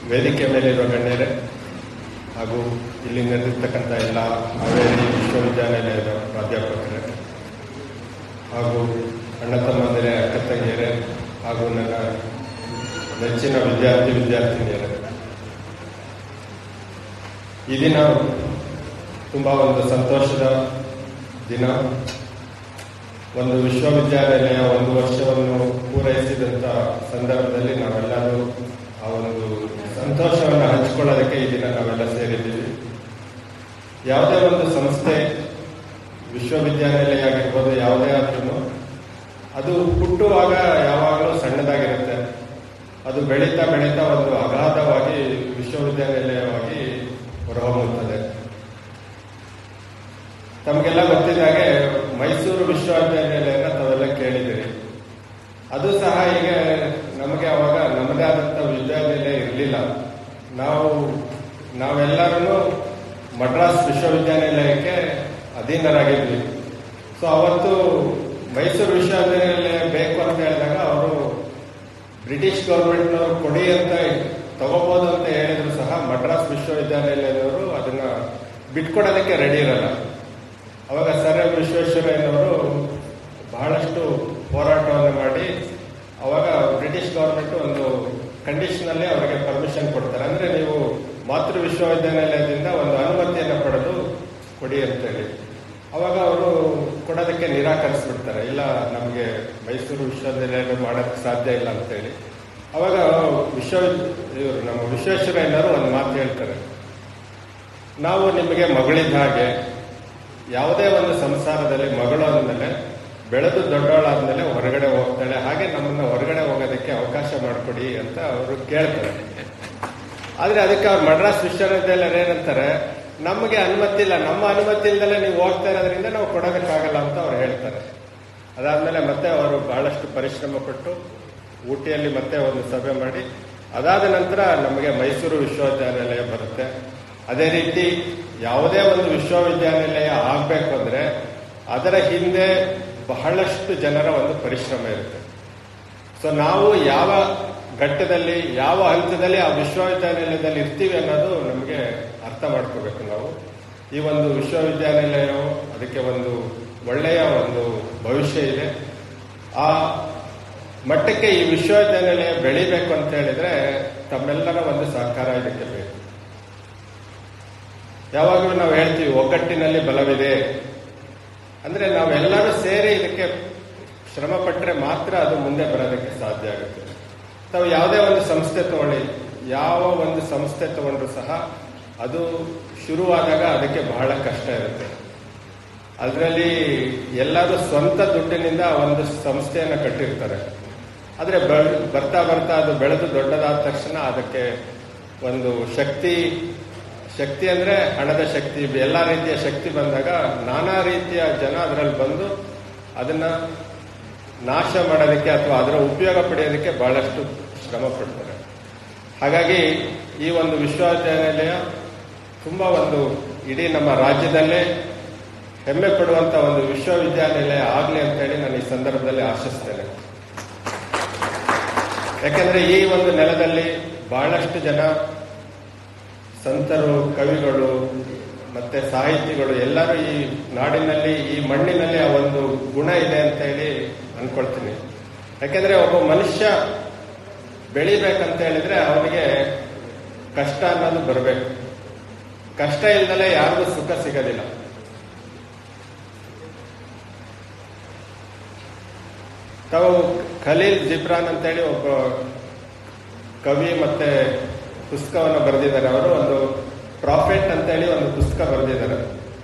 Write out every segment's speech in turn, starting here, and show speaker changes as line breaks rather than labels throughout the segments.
ವೇದಿಕೆ ಮೇಲಿರುವ ಗಣ್ಯರೇ ಹಾಗೂ ಇಲ್ಲಿ ನೆರೆದಿರ್ತಕ್ಕಂಥ ಎಲ್ಲ ಹಾವೇರಿ ವಿಶ್ವವಿದ್ಯಾನಿಲಯದ ಪ್ರಾಧ್ಯಾಪಕರೇ ಹಾಗೂ ಅಣ್ಣ ತಮ್ಮಂದಿರೇ ಅಕ್ಕ ತಂಗಿಯರೇ ಹಾಗೂ ನನ್ನ ನೆಚ್ಚಿನ ವಿದ್ಯಾರ್ಥಿ ವಿದ್ಯಾರ್ಥಿನಿಯರೇ ಈ ದಿನ ತುಂಬ ಒಂದು ಸಂತೋಷದ ದಿನ ಒಂದು ವಿಶ್ವವಿದ್ಯಾನಿಲಯ ಒಂದು ವರ್ಷವನ್ನು ಪೂರೈಸಿದಂಥ ಸಂದರ್ಭದಲ್ಲಿ ನಾವೆಲ್ಲರೂ ಆ ಒಂದು ಸಂತೋಷವನ್ನು ಹಂಚಿಕೊಳ್ಳೋದಕ್ಕೆ ಈ ದಿನ ನಾವೆಲ್ಲ ಸೇರಿದ್ದೀವಿ ಯಾವುದೇ ಒಂದು ಸಂಸ್ಥೆ ವಿಶ್ವವಿದ್ಯಾನಿಲಯ ಆಗಿರ್ಬೋದು ಯಾವುದೇ ಆದ್ರೂ ಅದು ಹುಟ್ಟುವಾಗ ಯಾವಾಗಲೂ ಸಣ್ಣದಾಗಿರುತ್ತೆ ಅದು ಬೆಳೀತಾ ಬೆಳೀತಾ ಒಂದು ಅಗಾಧವಾಗಿ ವಿಶ್ವವಿದ್ಯಾನಿಲಯವಾಗಿ ಹೊರಹೊಮ್ಮುತ್ತದೆ ತಮಗೆಲ್ಲ ಗೊತ್ತಿದ್ದ ಹಾಗೆ ಮೈಸೂರು ವಿಶ್ವವಿದ್ಯಾನಿಲಯನ ತಾವೆಲ್ಲ ಕೇಳಿದಿರಿ ಅದು ಸಹ ಈಗ ನಮಗೆ ಅವಾಗ ನಮ್ಮದೇ ಆದಂಥ ವಿದ್ಯಾನಿಲಯ ಇರಲಿಲ್ಲ ನಾವು ನಾವೆಲ್ಲರೂ ಮಡ್ರಾಸ್ ವಿಶ್ವವಿದ್ಯಾನಿಲಯಕ್ಕೆ ಅಧೀನರಾಗಿದ್ವಿ ಸೊ ಅವತ್ತು ಮೈಸೂರು ವಿಶ್ವವಿದ್ಯಾನಿಲಯ ಬೇಕು ಅಂತ ಹೇಳಿದಾಗ ಅವರು ಬ್ರಿಟಿಷ್ ಗೌರ್ಮೆಂಟ್ನವರು ಕೊಡಿ ಅಂತ ತಗೋಬಹುದು ಅಂತ ಹೇಳಿದ್ರು ಸಹ ಮಡ್ರಾಸ್ ವಿಶ್ವವಿದ್ಯಾನಿಲಯದವರು ಅದನ್ನ ಬಿಟ್ಕೊಡೋದಕ್ಕೆ ರೆಡಿ ಇರಲ್ಲ ಅವಾಗ ಸರ್ ಎಂ ವಿಶ್ವೇಶ್ವರಯ್ಯನವರು ಬಹಳಷ್ಟು ಹೋರಾಟವನ್ನು ಮಾಡಿ ಅವಾಗ ಬ್ರಿಟಿಷ್ ಗೌರ್ಮೆಂಟ್ ಒಂದು ಕಂಡೀಷನ್ ಅಲ್ಲಿ ಅವರಿಗೆ ಪರ್ಮಿಷನ್ ಕೊಡ್ತಾರೆ ಅಂದ್ರೆ ನೀವು ಮಾತೃ ವಿಶ್ವವಿದ್ಯಾನಿಲಯದಿಂದ ಒಂದು ಅನುಮತಿಯನ್ನು ಪಡೆದು ಕೊಡಿ ಅಂತೇಳಿ ಅವಾಗ ಅವರು ಕೊಡೋದಕ್ಕೆ ನಿರಾಕರಿಸ್ಬಿಡ್ತಾರೆ ಇಲ್ಲ ನಮಗೆ ಮೈಸೂರು ವಿಶ್ವವಿದ್ಯಾಲಯ ಮಾಡೋಕ್ಕೆ ಸಾಧ್ಯ ಇಲ್ಲ ಅಂತೇಳಿ ಅವಾಗ ವಿಶ್ವ ಇವರು ನಮ್ಮ ವಿಶ್ವೇಶ್ವರಯ್ಯನವರು ಒಂದು ಮಾತು ಹೇಳ್ತಾರೆ ನಾವು ನಿಮಗೆ ಮಗಳಿದ್ದ ಹಾಗೆ ಯಾವುದೇ ಒಂದು ಸಂಸಾರದಲ್ಲಿ ಮಗಳು ಅಂದಮೇಲೆ ಬೆಳೆದು ದೊಡ್ಡವಳಾದ್ಮೇಲೆ ಹೊರಗಡೆ ಹೋಗ್ತಾಳೆ ಹಾಗೆ ನಮ್ಮನ್ನ ಹೊರಗಡೆ ಹೋಗೋದಕ್ಕೆ ಅವಕಾಶ ಮಾಡಿಕೊಡಿ ಅಂತ ಅವರು ಕೇಳ್ತಾರೆ ಆದ್ರೆ ಅದಕ್ಕೆ ಅವ್ರು ಮಡ್ರಾಸ್ ವಿಶ್ವವಿದ್ಯಾಲಯ ಏನಂತಾರೆ ನಮಗೆ ಅನುಮತಿ ಇಲ್ಲ ನಮ್ಮ ಅನುಮತಿ ಇಲ್ದಲೆ ನೀವು ಹೋಗ್ತಾ ಇರೋದ್ರಿಂದ ನಾವು ಕೊಡೋದಕ್ಕಾಗಲ್ಲ ಅಂತ ಅವ್ರು ಹೇಳ್ತಾರೆ ಅದಾದ್ಮೇಲೆ ಮತ್ತೆ ಅವರು ಬಹಳಷ್ಟು ಪರಿಶ್ರಮ ಪಟ್ಟು ಊಟಿಯಲ್ಲಿ ಮತ್ತೆ ಒಂದು ಸಭೆ ಮಾಡಿ ಅದಾದ ನಂತರ ನಮಗೆ ಮೈಸೂರು ವಿಶ್ವವಿದ್ಯಾನಿಲಯ ಬರುತ್ತೆ ಅದೇ ರೀತಿ ಯಾವುದೇ ಒಂದು ವಿಶ್ವವಿದ್ಯಾನಿಲಯ ಆಗಬೇಕು ಅಂದ್ರೆ ಅದರ ಹಿಂದೆ ಬಹಳಷ್ಟು ಜನರ ಒಂದು ಪರಿಶ್ರಮ ಇರುತ್ತೆ ಸೊ ನಾವು ಯಾವ ಘಟ್ಟದಲ್ಲಿ ಯಾವ ಹಂತದಲ್ಲಿ ಆ ವಿಶ್ವವಿದ್ಯಾನಿಲಯದಲ್ಲಿ ಇರ್ತೀವಿ ಅನ್ನೋದು ನಮಗೆ ಅರ್ಥ ಮಾಡ್ಕೋಬೇಕು ನಾವು ಈ ಒಂದು ವಿಶ್ವವಿದ್ಯಾನಿಲಯವು ಅದಕ್ಕೆ ಒಂದು ಒಳ್ಳೆಯ ಒಂದು ಭವಿಷ್ಯ ಇದೆ ಆ ಮಟ್ಟಕ್ಕೆ ಈ ವಿಶ್ವವಿದ್ಯಾನಿಲಯ ಬೆಳಿಬೇಕು ಅಂತ ಹೇಳಿದ್ರೆ ತಮ್ಮೆಲ್ಲರ ಒಂದು ಸಹಕಾರ ಇದಕ್ಕೆ ಬೇಕು ಯಾವಾಗಲೂ ನಾವು ಹೇಳ್ತೀವಿ ಒಗ್ಗಟ್ಟಿನಲ್ಲಿ ಬಲವಿದೆ ಅಂದ್ರೆ ನಾವೆಲ್ಲರೂ ಸೇರಿ ಇದಕ್ಕೆ ಶ್ರಮ ಪಟ್ಟರೆ ಮಾತ್ರ ಅದು ಮುಂದೆ ಬರೋದಕ್ಕೆ ಸಾಧ್ಯ ಆಗುತ್ತೆ ತಾವು ಯಾವುದೇ ಒಂದು ಸಂಸ್ಥೆ ತಗೊಳ್ಳಿ ಯಾವ ಒಂದು ಸಂಸ್ಥೆ ತಗೊಂಡ್ರು ಸಹ ಅದು ಶುರುವಾದಾಗ ಅದಕ್ಕೆ ಬಹಳ ಕಷ್ಟ ಇರುತ್ತೆ ಅದರಲ್ಲಿ ಎಲ್ಲರೂ ಸ್ವಂತ ದುಡ್ಡಿನಿಂದ ಒಂದು ಸಂಸ್ಥೆಯನ್ನು ಕಟ್ಟಿರ್ತಾರೆ ಆದರೆ ಬರ್ತಾ ಬರ್ತಾ ಅದು ಬೆಳೆದು ದೊಡ್ಡದಾದ ತಕ್ಷಣ ಅದಕ್ಕೆ ಒಂದು ಶಕ್ತಿ ಶಕ್ತಿ ಅಂದ್ರೆ ಹಣದ ಶಕ್ತಿ ಎಲ್ಲ ರೀತಿಯ ಶಕ್ತಿ ಬಂದಾಗ ನಾನಾ ರೀತಿಯ ಜನ ಅದರಲ್ಲಿ ಬಂದು ಅದನ್ನ ನಾಶ ಮಾಡೋದಕ್ಕೆ ಅಥವಾ ಅದರ ಉಪಯೋಗ ಪಡೆಯೋದಕ್ಕೆ ಬಹಳಷ್ಟು ಶ್ರಮ ಪಡ್ತಾರೆ ಹಾಗಾಗಿ ಈ ಒಂದು ವಿಶ್ವವಿದ್ಯಾನಿಲಯ ತುಂಬಾ ಒಂದು ಇಡೀ ನಮ್ಮ ರಾಜ್ಯದಲ್ಲೇ ಹೆಮ್ಮೆ ಪಡುವಂತ ಒಂದು ವಿಶ್ವವಿದ್ಯಾನಿಲಯ ಆಗಲಿ ಅಂತ ಹೇಳಿ ನಾನು ಈ ಸಂದರ್ಭದಲ್ಲಿ ಆಶಿಸ್ತೇನೆ ಯಾಕಂದ್ರೆ ಈ ಒಂದು ನೆಲದಲ್ಲಿ ಬಹಳಷ್ಟು ಜನ ಸಂತರು ಕವಿಗಳು ಮತ್ತೆ ಸಾಹಿತಿಗಳು ಎಲ್ಲರೂ ಈ ನಾಡಿನಲ್ಲಿ ಈ ಮಣ್ಣಿನಲ್ಲಿ ಆ ಒಂದು ಗುಣ ಇದೆ ಅಂತ ಹೇಳಿ ಅನ್ಕೊಳ್ತೀನಿ ಯಾಕಂದ್ರೆ ಒಬ್ಬ ಮನುಷ್ಯ ಬೆಳಿಬೇಕಂತ ಹೇಳಿದ್ರೆ ಅವನಿಗೆ ಕಷ್ಟ ಅನ್ನೋದು ಬರಬೇಕು ಕಷ್ಟ ಇಲ್ದಲೆ ಯಾರಿಗೂ ಸುಖ ಸಿಗೋದಿಲ್ಲ ತಾವು ಖಲೀಲ್ ಜಿಬ್ರಾನ್ ಅಂತೇಳಿ ಒಬ್ಬ ಕವಿ ಮತ್ತೆ ಪುಸ್ತಕವನ್ನು ಬರೆದಿದ್ದಾರೆ ಅವರು ಒಂದು ಪ್ರಾಫಿಟ್ ಅಂತೇಳಿ ಒಂದು ಪುಸ್ತಕ ಬರೆದಿದ್ದಾರೆ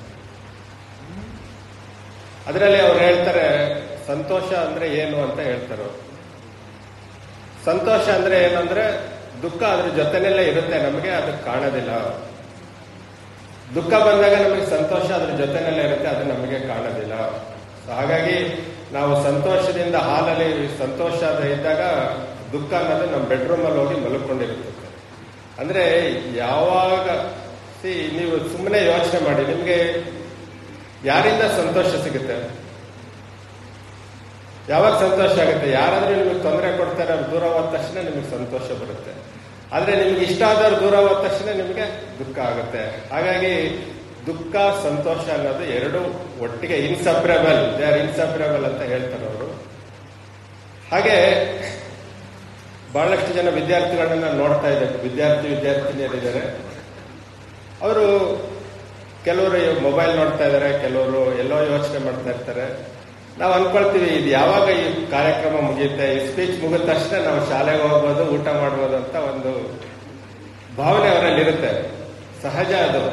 ಅದರಲ್ಲಿ ಅವ್ರು ಹೇಳ್ತಾರೆ ಸಂತೋಷ ಅಂದ್ರೆ ಏನು ಅಂತ ಹೇಳ್ತಾರೆ ಸಂತೋಷ ಅಂದ್ರೆ ಏನಂದ್ರೆ ದುಃಖ ಅದ್ರ ಜೊತೆನಲ್ಲೇ ಇರುತ್ತೆ ನಮಗೆ ಅದು ಕಾಣೋದಿಲ್ಲ ದುಃಖ ಬಂದಾಗ ನಮಗೆ ಸಂತೋಷ ಅದ್ರ ಜೊತೆನಲ್ಲೇ ಇರುತ್ತೆ ಅದು ನಮಗೆ ಕಾಣೋದಿಲ್ಲ ಹಾಗಾಗಿ ನಾವು ಸಂತೋಷದಿಂದ ಹಾಲಲ್ಲಿ ಸಂತೋಷ ಇದ್ದಾಗ ದುಃಖ ಅನ್ನೋದು ನಮ್ಮ ಬೆಡ್ರೂಮ್ ಅಲ್ಲಿ ಹೋಗಿ ಮಲ್ಕೊಂಡಿರುತ್ತೆ ಅಂದ್ರೆ ಯಾವಾಗ ಸಿ ನೀವು ಸುಮ್ಮನೆ ಯೋಚನೆ ಮಾಡಿ ನಿಮಗೆ ಯಾರಿಂದ ಸಂತೋಷ ಸಿಗುತ್ತೆ ಯಾವಾಗ ಸಂತೋಷ ಆಗುತ್ತೆ ಯಾರಾದ್ರೂ ನಿಮಗೆ ತೊಂದರೆ ಕೊಡ್ತಾರೆ ಅವ್ರು ದೂರ ಹೋದ ತಕ್ಷಣ ನಿಮಗೆ ಸಂತೋಷ ಬರುತ್ತೆ ಆದ್ರೆ ನಿಮ್ಗೆ ಇಷ್ಟ ಆದವ್ರು ದೂರ ಹೋದ ತಕ್ಷಣ ನಿಮಗೆ ದುಃಖ ಆಗುತ್ತೆ ಹಾಗಾಗಿ ದುಃಖ ಸಂತೋಷ ಅನ್ನೋದು ಎರಡು ಒಟ್ಟಿಗೆ ಇನ್ಸಪ್ರೇಬಲ್ ದೇ ಆರ್ ಇನ್ಸಪ್ರೇಬಲ್ ಅಂತ ಹೇಳ್ತಾರೆ ಅವರು ಹಾಗೆ ಬಹಳಷ್ಟು ಜನ ವಿದ್ಯಾರ್ಥಿಗಳನ್ನ ನೋಡ್ತಾ ಇದ್ದಾರೆ ವಿದ್ಯಾರ್ಥಿ ವಿದ್ಯಾರ್ಥಿನಿಯರಿದ್ದಾರೆ ಅವರು ಕೆಲವರು ಮೊಬೈಲ್ ನೋಡ್ತಾ ಇದ್ದಾರೆ ಕೆಲವರು ಎಲ್ಲೋ ಯೋಚನೆ ಮಾಡ್ತಾ ಇರ್ತಾರೆ ನಾವು ಅನ್ಕೊಳ್ತೀವಿ ಇದು ಯಾವಾಗ ಈ ಕಾರ್ಯಕ್ರಮ ಮುಗಿಯುತ್ತೆ ಈ ಸ್ಪೀಚ್ ಮುಗಿದ ತಕ್ಷಣ ನಾವು ಶಾಲೆಗೆ ಹೋಗ್ಬೋದು ಊಟ ಮಾಡ್ಬೋದು ಅಂತ ಒಂದು ಭಾವನೆ ಅವರಲ್ಲಿ ಇರುತ್ತೆ ಸಹಜ ಅದು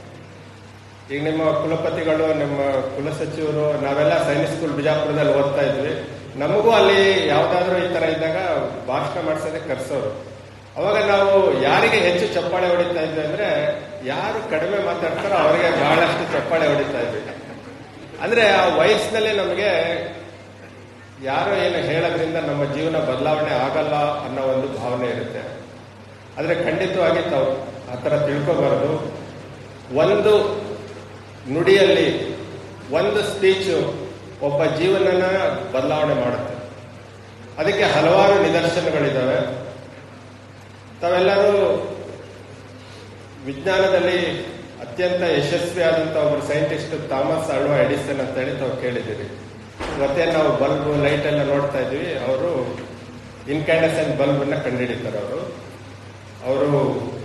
ಈಗ ನಿಮ್ಮ ಕುಲಪತಿಗಳು ನಿಮ್ಮ ಕುಲಸಚಿವರು ನಾವೆಲ್ಲ ಸೈನಿಕ್ ಸ್ಕೂಲ್ ಬಿಜಾಪುರದಲ್ಲಿ ಓದ್ತಾ ಇದ್ವಿ ನಮಗೂ ಅಲ್ಲಿ ಯಾವ್ದಾದ್ರು ಈ ತರ ಇದ್ದಾಗ ಭಾಷಣ ಮಾಡಿಸೋದಕ್ಕೆ ಕರ್ಸೋರು ಅವಾಗ ನಾವು ಯಾರಿಗೆ ಹೆಚ್ಚು ಚಪ್ಪಾಳೆ ಹೊಡಿತಾ ಇದ್ವಿ ಅಂದ್ರೆ ಯಾರು ಕಡಿಮೆ ಮಾತಾಡ್ತಾರೋ ಅವರಿಗೆ ಬಹಳಷ್ಟು ಚಪ್ಪಾಳೆ ಹೊಡಿತಾ ಇದ್ವಿ ಅಂದ್ರೆ ಆ ವಯಸ್ಸಿನಲ್ಲಿ ನಮಗೆ ಯಾರೋ ಏನು ಹೇಳೋದ್ರಿಂದ ನಮ್ಮ ಜೀವನ ಬದಲಾವಣೆ ಆಗಲ್ಲ ಅನ್ನೋ ಒಂದು ಭಾವನೆ ಇರುತ್ತೆ ಆದ್ರೆ ಖಂಡಿತವಾಗಿ ತಾವು ಆ ಥರ ತಿಳ್ಕೋಬಾರದು ಒಂದು ನುಡಿಯಲ್ಲಿ ಒಂದು ಸ್ಪೀಚು ಒಬ್ಬ ಜೀವನನ ಬದಲಾವಣೆ ಮಾಡುತ್ತೆ ಅದಕ್ಕೆ ಹಲವಾರು ನಿದರ್ಶನಗಳಿದ್ದಾವೆ ತಾವೆಲ್ಲರೂ ವಿಜ್ಞಾನದಲ್ಲಿ ಅತ್ಯಂತ ಯಶಸ್ವಿಯಾದಂಥ ಒಬ್ಬರು ಸೈಂಟಿಸ್ಟ್ ಥಾಮಸ್ ಅಳ್ವಾ ಎಡಿಸನ್ ಅಂತ ಹೇಳಿ ತಾವು ಕೇಳಿದ್ದೀರಿ ಇವತ್ತೇ ನಾವು ಬಲ್ಬ್ ಲೈಟ್ ಎಲ್ಲ ನೋಡ್ತಾ ಇದ್ವಿ ಅವರು ಇನ್ಕ್ಯಾಂಡಸೆಂಟ್ ಬಲ್ಬ್ ಅನ್ನ ಕಂಡುಹಿಡಿತಾರೆ ಅವರು ಅವರು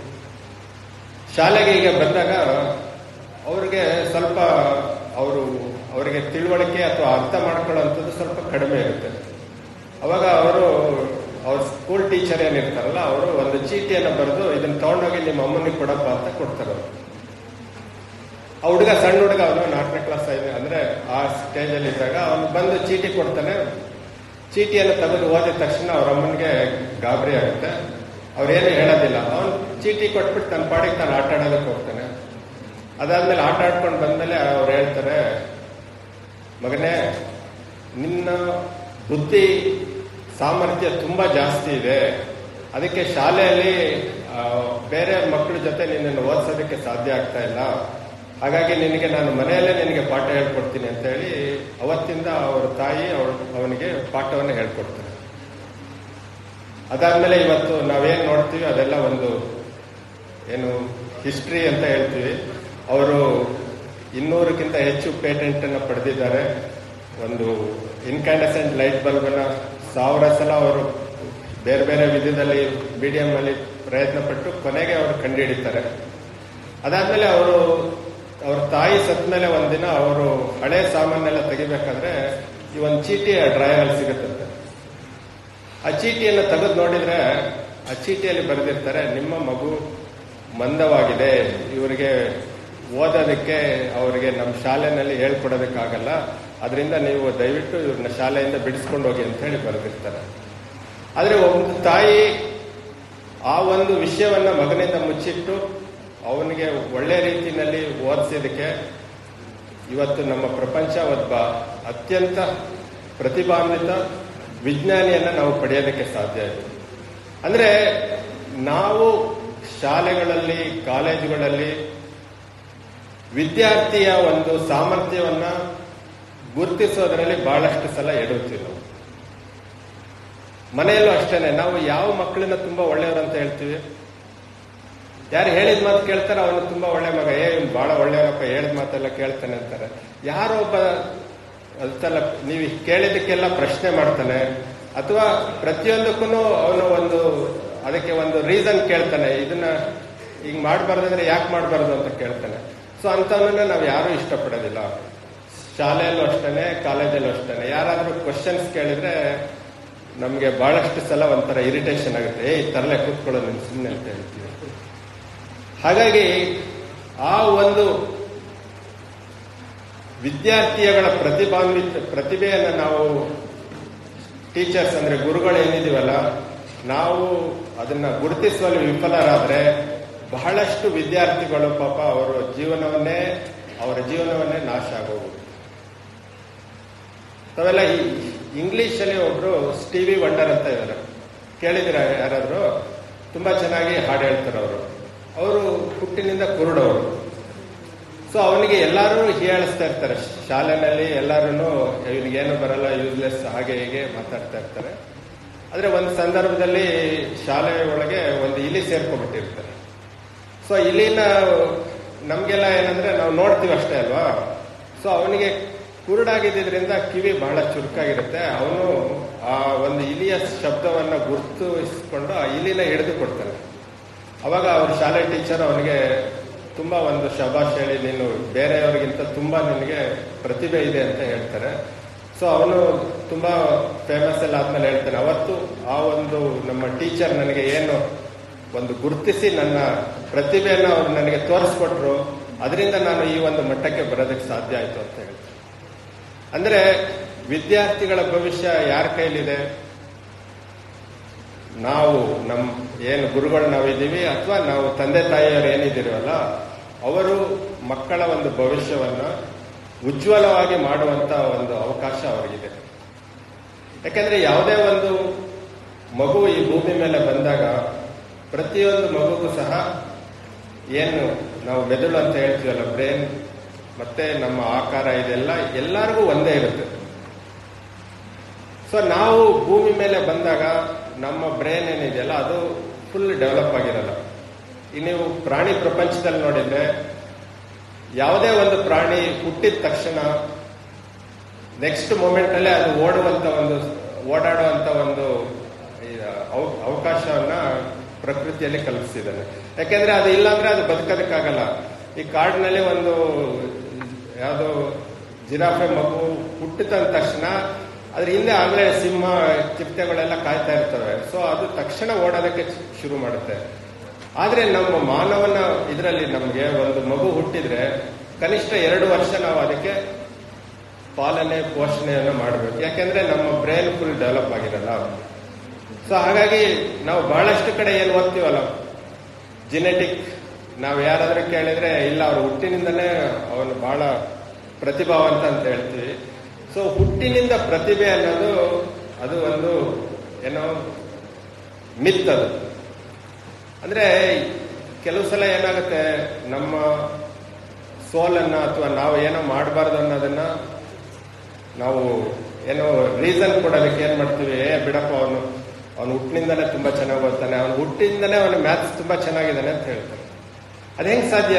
ಶಾಲೆಗೆ ಈಗ ಬಂದಾಗ ಅವ್ರಿಗೆ ಸ್ವಲ್ಪ ಅವರು ಅವರಿಗೆ ತಿಳುವಳಿಕೆ ಅಥವಾ ಅರ್ಥ ಮಾಡ್ಕೊಳ್ಳೋಂಥದ್ದು ಸ್ವಲ್ಪ ಕಡಿಮೆ ಇರುತ್ತೆ ಅವಾಗ ಅವರು ಅವ್ರ ಸ್ಕೂಲ್ ಟೀಚರ್ ಏನಿರ್ತಾರಲ್ಲ ಅವರು ಒಂದು ಚೀಟಿಯನ್ನು ಬರೆದು ಇದನ್ನ ತಗೊಂಡೋಗಿ ನಿಮ್ಮ ಅಮ್ಮನಿಗೆ ಕೊಡಪ್ಪ ಅಂತ ಕೊಡ್ತಾರೆ ಅವರು ಆ ಹುಡುಗ ಸಣ್ಣ ಹುಡುಗ ಅವನು ನಾಲ್ಕನೇ ಕ್ಲಾಸ್ ಐದು ಅಂದ್ರೆ ಆ ಸ್ಟೇಜ್ ಅಲ್ಲಿ ಇದ್ದಾಗ ಅವನು ಬಂದು ಚೀಟಿ ಕೊಡ್ತಾನೆ ಚೀಟಿಯನ್ನು ತೆಗೆದು ಓದಿದ ತಕ್ಷಣ ಅವ್ರ ಅಮ್ಮನಿಗೆ ಗಾಬರಿ ಆಗುತ್ತೆ ಅವ್ರೇನು ಹೇಳೋದಿಲ್ಲ ಅವನು ಚೀಟಿ ಕೊಟ್ಬಿಟ್ಟು ತನ್ನ ಪಾಡಿಗೆ ತಾನು ಆಟ ಆಡೋದಕ್ಕೆ ಹೋಗ್ತಾನೆ ಅದಾದ್ಮೇಲೆ ಆಟ ಆಡ್ಕೊಂಡು ಬಂದ್ಮೇಲೆ ಅವ್ರು ಹೇಳ್ತಾರೆ ಮಗನೇ ನಿನ್ನ ಬುದ್ಧಿ ಸಾಮರ್ಥ್ಯ ತುಂಬಾ ಜಾಸ್ತಿ ಇದೆ ಅದಕ್ಕೆ ಶಾಲೆಯಲ್ಲಿ ಆ, ಬೇರೆ ಮಕ್ಕಳ ಜೊತೆ ನಿನ್ನನ್ನು ಓದಿಸೋದಕ್ಕೆ ಸಾಧ್ಯ ಆಗ್ತಾ ಇಲ್ಲ ಹಾಗಾಗಿ ನಿನಗೆ ನಾನು ಮನೆಯಲ್ಲೇ ನಿನಗೆ ಪಾಠ ಹೇಳ್ಕೊಡ್ತೀನಿ ಅಂತ ಹೇಳಿ ಅವತ್ತಿಂದ ಅವ್ರ ತಾಯಿ ಅವಳ ಅವನಿಗೆ ಪಾಠವನ್ನು ಹೇಳ್ಕೊಡ್ತಾರೆ ಅದಾದ್ಮೇಲೆ ಇವತ್ತು ನಾವೇನ್ ನೋಡ್ತೀವಿ ಅದೆಲ್ಲ ಒಂದು ಏನು ಹಿಸ್ಟ್ರಿ ಅಂತ ಹೇಳ್ತೀವಿ ಅವರು ಇನ್ನೂರಕ್ಕಿಂತ ಹೆಚ್ಚು ಪೇಟೆಂಟ್ ಅನ್ನು ಪಡೆದಿದ್ದಾರೆ ಒಂದು ಇನ್ಕ್ಯಾಂಡಸೆಂಟ್ ಲೈಟ್ ಬಲ್ಬ್ ಅನ್ನ ಸಾವಿರ ಸಲ ಅವರು ಬೇರೆ ಬೇರೆ ವಿಧದಲ್ಲಿ ಮೀಡಿಯಂ ಅಲ್ಲಿ ಪ್ರಯತ್ನ ಪಟ್ಟು ಕೊನೆಗೆ ಅವರು ಕಂಡುಹಿಡಿತಾರೆ ಅದಾದ್ಮೇಲೆ ಅವರು ಅವ್ರ ತಾಯಿ ಸತ್ ಮೇಲೆ ಒಂದಿನ ಅವರು ಹಳೆ ಸಾಮಾನೆಲ್ಲ ತೆಗಿಬೇಕಾದ್ರೆ ಈ ಒಂದು ಚೀಟಿ ಡ್ರಾಯರ್ ಅಲ್ಲಿ ಸಿಗುತ್ತಂತೆ ಆ ಚೀಟಿಯನ್ನು ತೆಗೆದು ನೋಡಿದ್ರೆ ಆ ಚೀಟಿಯಲ್ಲಿ ಬರೆದಿರ್ತಾರೆ ನಿಮ್ಮ ಮಗು ಮಂದವಾಗಿದೆ ಇವರಿಗೆ ಓದೋದಕ್ಕೆ ಅವರಿಗೆ ನಮ್ಮ ಶಾಲೆನಲ್ಲಿ ಹೇಳ್ಕೊಡೋದಕ್ಕಾಗಲ್ಲ ಅದರಿಂದ ನೀವು ದಯವಿಟ್ಟು ಇವ್ರನ್ನ ಶಾಲೆಯಿಂದ ಬಿಡಿಸ್ಕೊಂಡು ಹೋಗಿ ಅಂತ ಹೇಳಿ ಬರೆದಿರ್ತಾರೆ ಆದರೆ ಒಂದು ತಾಯಿ ಆ ಒಂದು ವಿಷಯವನ್ನ ಮಗನಿಂದ ಮುಚ್ಚಿಟ್ಟು ಅವನಿಗೆ ಒಳ್ಳೆ ರೀತಿಯಲ್ಲಿ ಓದಿಸಿದಕ್ಕೆ ಇವತ್ತು ನಮ್ಮ ಪ್ರಪಂಚ ಒಬ್ಬ ಅತ್ಯಂತ ಪ್ರತಿಭಾನ್ವಿತ ವಿಜ್ಞಾನಿಯನ್ನ ನಾವು ಪಡೆಯೋದಕ್ಕೆ ಸಾಧ್ಯ ಇದೆ ಅಂದ್ರೆ ನಾವು ಶಾಲೆಗಳಲ್ಲಿ ಕಾಲೇಜುಗಳಲ್ಲಿ ವಿದ್ಯಾರ್ಥಿಯ ಒಂದು ಸಾಮರ್ಥ್ಯವನ್ನ ಗುರುತಿಸೋದ್ರಲ್ಲಿ ಬಹಳಷ್ಟು ಸಲ ಎಡುತ್ತೀವಿ ನಾವು ಮನೆಯಲ್ಲೂ ಅಷ್ಟೇನೆ ನಾವು ಯಾವ ಮಕ್ಕಳನ್ನ ತುಂಬಾ ಒಳ್ಳೆಯವರು ಅಂತ ಹೇಳ್ತೀವಿ ಯಾರು ಹೇಳಿದ ಮಾತು ಕೇಳ್ತಾರೆ ಅವನು ತುಂಬಾ ಒಳ್ಳೆ ಮಗ ಏ ಇವ್ನು ಬಹಳ ಒಳ್ಳೆಯವರಪ್ಪ ಹೇಳಿದ ಮಾತೆಲ್ಲ ಕೇಳ್ತಾನೆ ಅಂತಾರೆ ಯಾರೋ ಒಬ್ಬ ಅದಲ್ಲ ನೀವು ಕೇಳಿದ್ದಕ್ಕೆಲ್ಲ ಪ್ರಶ್ನೆ ಮಾಡ್ತಾನೆ ಅಥವಾ ಪ್ರತಿಯೊಂದಕ್ಕೂ ಅವನು ಒಂದು ಅದಕ್ಕೆ ಒಂದು ರೀಸನ್ ಕೇಳ್ತಾನೆ ಇದನ್ನ ಹಿಂಗ್ ಮಾಡಬಾರ್ದಂದ್ರೆ ಯಾಕೆ ಮಾಡಬಾರ್ದು ಅಂತ ಕೇಳ್ತಾನೆ ಸೊ ಅಂತವನ್ನ ನಾವು ಯಾರು ಇಷ್ಟಪಡೋದಿಲ್ಲ ಶಾಲೆಯಲ್ಲೂ ಅಷ್ಟೇನೆ ಕಾಲೇಜಲ್ಲೂ ಅಷ್ಟೇನೆ ಯಾರಾದ್ರೂ ಕ್ವಶನ್ಸ್ ಕೇಳಿದ್ರೆ ನಮಗೆ ಬಹಳಷ್ಟು ಸಲ ಒಂಥರ ಇರಿಟೇಷನ್ ಆಗುತ್ತೆ ಏ ತರಲೆ ಕೂತ್ಕೊಳ್ಳೋದು ನಿನ್ ಸುಮ್ಮನೆ ಅಂತ ಹೇಳ್ತೀವಿ ಹಾಗಾಗಿ ಆ ಒಂದು ವಿದ್ಯಾರ್ಥಿಗಳ ಪ್ರತಿಭಾನ್ವಿತ ಪ್ರತಿಭೆಯನ್ನು ನಾವು ಟೀಚರ್ಸ್ ಅಂದ್ರೆ ಗುರುಗಳು ಏನಿದೀವಲ್ಲ ನಾವು ಅದನ್ನ ಗುರುತಿಸುವಲ್ಲಿ ವಿಫಲರಾದ್ರೆ ಬಹಳಷ್ಟು ವಿದ್ಯಾರ್ಥಿಗಳು ಪಾಪ ಅವರ ಜೀವನವನ್ನೇ ಅವರ ಜೀವನವನ್ನೇ ನಾಶ ಆಗೋಗುದು ತಾವೆಲ್ಲ ಈ ಇಂಗ್ಲಿಷ್ ಅಲ್ಲಿ ಒಬ್ರು ಸ್ಟೀವಿ ವಂಡರ್ ಅಂತ ಇದ್ದಾರೆ ಕೇಳಿದಿರ ಯಾರಾದ್ರೂ ತುಂಬಾ ಚೆನ್ನಾಗಿ ಹಾಡು ಹೇಳ್ತಾರೆ ಅವರು ಅವರು ಹುಟ್ಟಿನಿಂದ ಕುರುಡವರು ಸೊ ಅವನಿಗೆ ಎಲ್ಲರೂ ಹೀಯಾಳಿಸ್ತಾ ಇರ್ತಾರೆ ಶಾಲೆನಲ್ಲಿ ಎಲ್ಲರೂ ಇವನಿಗೇನು ಬರಲ್ಲ ಯೂಸ್ಲೆಸ್ ಹಾಗೆ ಹೀಗೆ ಮಾತಾಡ್ತಾ ಇರ್ತಾರೆ ಆದ್ರೆ ಒಂದು ಸಂದರ್ಭದಲ್ಲಿ ಶಾಲೆ ಒಳಗೆ ಒಂದು ಇಲಿ ಸೇರ್ಕೊಂಡ್ಬಿಟ್ಟಿರ್ತಾರೆ ಸೊ ಇಲಿನ ನಮಗೆಲ್ಲ ಏನಂದ್ರೆ ನಾವು ನೋಡ್ತೀವಿ ಅಷ್ಟೇ ಅಲ್ವಾ ಸೊ ಅವನಿಗೆ ಕುರುಡಾಗಿದ್ದರಿಂದ ಕಿವಿ ಬಹಳ ಚುರುಕಾಗಿರುತ್ತೆ ಅವನು ಆ ಒಂದು ಇಲಿಯ ಶಬ್ದವನ್ನ ಗುರುತಿಸ್ಕೊಂಡು ಆ ಇಲಿನ ಹಿಡಿದು ಕೊಡ್ತಾನೆ ಅವಾಗ ಅವ್ರ ಶಾಲೆ ಟೀಚರ್ ಅವನಿಗೆ ತುಂಬಾ ಒಂದು ಶಬಾಷ್ ಹೇಳಿ ನೀನು ಬೇರೆಯವರಿಗಿಂತ ತುಂಬಾ ನಿನಗೆ ಪ್ರತಿಭೆ ಇದೆ ಅಂತ ಹೇಳ್ತಾರೆ ಸೊ ಅವನು ತುಂಬಾ ಫೇಮಸ್ ಎಲ್ಲ ಆದ್ಮೇಲೆ ಹೇಳ್ತಾನೆ ಅವತ್ತು ಆ ಒಂದು ನಮ್ಮ ಟೀಚರ್ ನನಗೆ ಏನು ಒಂದು ಗುರುತಿಸಿ ನನ್ನ ಪ್ರತಿಭೆಯನ್ನು ಅವ್ರು ನನಗೆ ತೋರಿಸ್ಕೊಟ್ರು ಅದರಿಂದ ನಾನು ಈ ಒಂದು ಮಟ್ಟಕ್ಕೆ ಬರೋದಕ್ಕೆ ಸಾಧ್ಯ ಆಯ್ತು ಅಂತ ಹೇಳ್ತಾರೆ ಅಂದ್ರೆ ವಿದ್ಯಾರ್ಥಿಗಳ ಭವಿಷ್ಯ ಯಾರ ಕೈಲಿದೆ ನಾವು ನಮ್ ಏನು ಗುರುಗಳು ನಾವಿದ್ದೀವಿ ಅಥವಾ ನಾವು ತಂದೆ ತಾಯಿಯವರು ಏನಿದ್ದೀರಲ್ಲ ಅವರು ಮಕ್ಕಳ ಒಂದು ಭವಿಷ್ಯವನ್ನ ಉಜ್ವಲವಾಗಿ ಮಾಡುವಂತ ಒಂದು ಅವಕಾಶ ಅವರಿಗಿದೆ ಯಾಕಂದ್ರೆ ಯಾವುದೇ ಒಂದು ಮಗು ಈ ಭೂಮಿ ಮೇಲೆ ಬಂದಾಗ ಪ್ರತಿಯೊಂದು ಮಗುಗೂ ಸಹ ಏನು ನಾವು ಮೆದುಳು ಅಂತ ಹೇಳ್ತೀವಲ್ಲ ಬ್ರೇನ್ ಮತ್ತೆ ನಮ್ಮ ಆಕಾರ ಇದೆಲ್ಲ ಎಲ್ಲರಿಗೂ ಒಂದೇ ಇರುತ್ತೆ ಸೊ ನಾವು ಭೂಮಿ ಮೇಲೆ ಬಂದಾಗ ನಮ್ಮ ಬ್ರೇನ್ ಏನಿದೆಯಲ್ಲ ಅದು ಫುಲ್ ಡೆವಲಪ್ ಆಗಿರಲ್ಲ ಈ ನೀವು ಪ್ರಾಣಿ ಪ್ರಪಂಚದಲ್ಲಿ ನೋಡಿದ್ರೆ ಯಾವುದೇ ಒಂದು ಪ್ರಾಣಿ ಹುಟ್ಟಿದ ತಕ್ಷಣ ನೆಕ್ಸ್ಟ್ ಮೂಮೆಂಟ್ ಅಲ್ಲೇ ಅದು ಓಡುವಂತ ಒಂದು ಓಡಾಡುವಂತ ಒಂದು ಈ ಅವ- ಅವಕಾಶವನ್ನ ಪ್ರಕೃತಿಯಲ್ಲಿ ಕಲ್ಪಿಸಿದ್ದಾನೆ ಯಾಕೆಂದ್ರೆ ಅದು ಇಲ್ಲಾಂದ್ರೆ ಅದು ಬದುಕೋದಕ್ಕಾಗಲ್ಲ ಈ ಕಾಡಿನಲ್ಲಿ ಒಂದು ಯಾವುದು ಜಿರಾಫೆ ಮಗು ಹುಟ್ಟಿದ ತಕ್ಷಣ ಅದ್ರ ಹಿಂದೆ ಆಗ್ಲೇ ಸಿಂಹ ಚಿರತೆಗಳೆಲ್ಲ ಕಾಯ್ತಾ ಇರ್ತವೆ ಸೊ ಅದು ತಕ್ಷಣ ಓಡೋದಕ್ಕೆ ಶುರು ಮಾಡುತ್ತೆ ಆದ್ರೆ ನಮ್ಮ ಮಾನವನ ಇದರಲ್ಲಿ ನಮಗೆ ಒಂದು ಮಗು ಹುಟ್ಟಿದ್ರೆ ಕನಿಷ್ಠ ಎರಡು ವರ್ಷ ನಾವು ಅದಕ್ಕೆ ಪಾಲನೆ ಪೋಷಣೆಯನ್ನು ಮಾಡಬೇಕು ಯಾಕೆಂದ್ರೆ ನಮ್ಮ ಬ್ರೈನ್ ಫುಲ್ ಡೆವಲಪ್ ಆಗಿರಲ್ಲ ಸೊ ಹಾಗಾಗಿ ನಾವು ಬಹಳಷ್ಟು ಕಡೆ ಏನು ಓದ್ತೀವಲ್ಲ ಜಿನೆಟಿಕ್ ನಾವು ಯಾರಾದ್ರೂ ಕೇಳಿದ್ರೆ ಇಲ್ಲ ಅವ್ರು ಹುಟ್ಟಿನಿಂದನೇ ಅವನು ಬಹಳ ಪ್ರತಿಭಾವಂತ ಅಂತ ಹೇಳ್ತೀವಿ ಸೊ ಹುಟ್ಟಿನಿಂದ ಪ್ರತಿಭೆ ಅನ್ನೋದು ಅದು ಒಂದು ಏನೋ ಮಿತ್ ಅದು ಅಂದ್ರೆ ಕೆಲವು ಸಲ ಏನಾಗುತ್ತೆ ನಮ್ಮ ಸೋಲನ್ನ ಅಥವಾ ನಾವು ಏನೋ ಮಾಡಬಾರ್ದು ಅನ್ನೋದನ್ನ ನಾವು ಏನೋ ರೀಸನ್ ಕೊಡೋದಕ್ಕೆ ಏನ್ ಮಾಡ್ತೀವಿ ಏ ಬಿಡಪ್ಪ ಅವನು ಅವನು ಹುಟ್ಟಿನಿಂದನೇ ತುಂಬಾ ಚೆನ್ನಾಗಿ ಓದ್ತಾನೆ ಅವನು ಹುಟ್ಟಿನಿಂದನೇ ಅವನು ಮ್ಯಾಥ್ಸ್ ತುಂಬಾ ಚೆನ್ನಾಗಿದ್ದಾನೆ ಅಂತ ಹೇಳ್ತಾನೆ ಅದ್ ಹೆಂಗ್ ಸಾಧ್ಯ